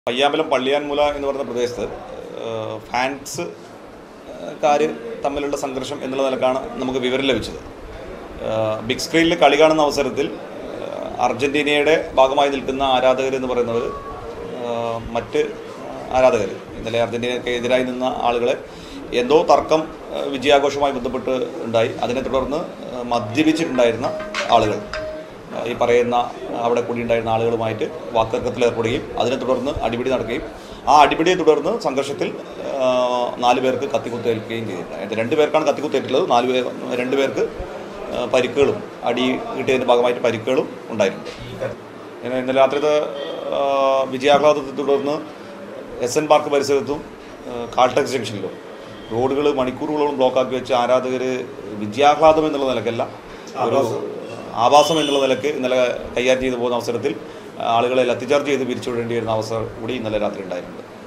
പയ്യാമ്പലം പള്ളിയാൻമുല എന്ന് പറയുന്ന പ്രദേശത്ത് ഏഹ്, ഫാൻസ് കാര് തമ്മിലുള്ള സംഘർഷം എന്നുള്ള നിലക്കാണ് നമുക്ക് വിവരം ലഭിച്ചത് ഏഹ്, ബിഗ് സ്ക്രീനിൽ കളി കാണുന്ന അവസരത്തിൽ ഏഹ്, അർജന്റീനയുടെ ഭാഗമായി നിൽക്കുന്ന ആരാധകർ എന്ന് പറയുന്നത് ഏഹ്, മറ്റ് ആരാധകർ ഇന്നലെ അർജന്റീനയ്ക്ക് എതിരായി നിന്ന ആളുകളെ എന്തോ തർക്കം ഏഹ്, വിജയാഘോഷവുമായി ബന്ധപ്പെട്ട് ഉണ്ടായി അതിനെ തുടർന്ന് ഏഹ്, മദ്യപിച്ചിട്ടുണ്ടായിരുന്ന ആളുകൾ ഈ പറയുന്ന അവിടെ കൂടിയുണ്ടായിരുന്ന ആളുകളുമായിട്ട് വാക്കുതർക്കത്തിൽ ഏർപ്പെടുകയും അതിനെ തുടർന്ന് അടിപിടി നടക്കുകയും ആ അടിപിടിയെ തുടർന്ന് സംഘർഷത്തിൽ ആ, നാല് പേർക്ക് കത്തിക്കുത്തേൽക്കുകയും ചെയ്തിട്ടുണ്ട് രണ്ട് പേർക്കാണ് കത്തിക്കുത്തേറ്റുള്ളത് നാല് പേർ രണ്ട് പേർക്ക് ആ, പരിക്കുകളും അടി കിട്ടിയതിൻ്റെ ഭാഗമായിട്ട് പരിക്കുകളും ഉണ്ടായിട്ടുണ്ട് ഇങ്ങനെ ഇന്നലെ രാത്രിത്തെ ആ, വിജയാഹ്ലാദത്തെ തുടർന്ന് എസ് എൻ പാർക്ക് പരിസരത്തും ആ, കാൾടെക്സ് ജംഗ്ഷനിലും റോഡുകൾ മണിക്കൂറുകളോളം ബ്ലോക്കാക്കി വെച്ച് ആരാധകർ വിജയാഹ്ലാദം എന്നുള്ള നിലക്കല്ല ഒരു ആവാസം എന്നുള്ള നിലക്ക് ഇന്നലെ കൈകാര്യം ചെയ്തു പോകുന്ന അവസരത്തിൽ ആളുകളെ ലത്തിച്ചാർജ് ചെയ്ത് പിരിച്ചുവിടേണ്ടി വരുന്ന അവസരം കൂടി ഇന്നലെ രാത്രി ഉണ്ടായിട്ടുണ്ട്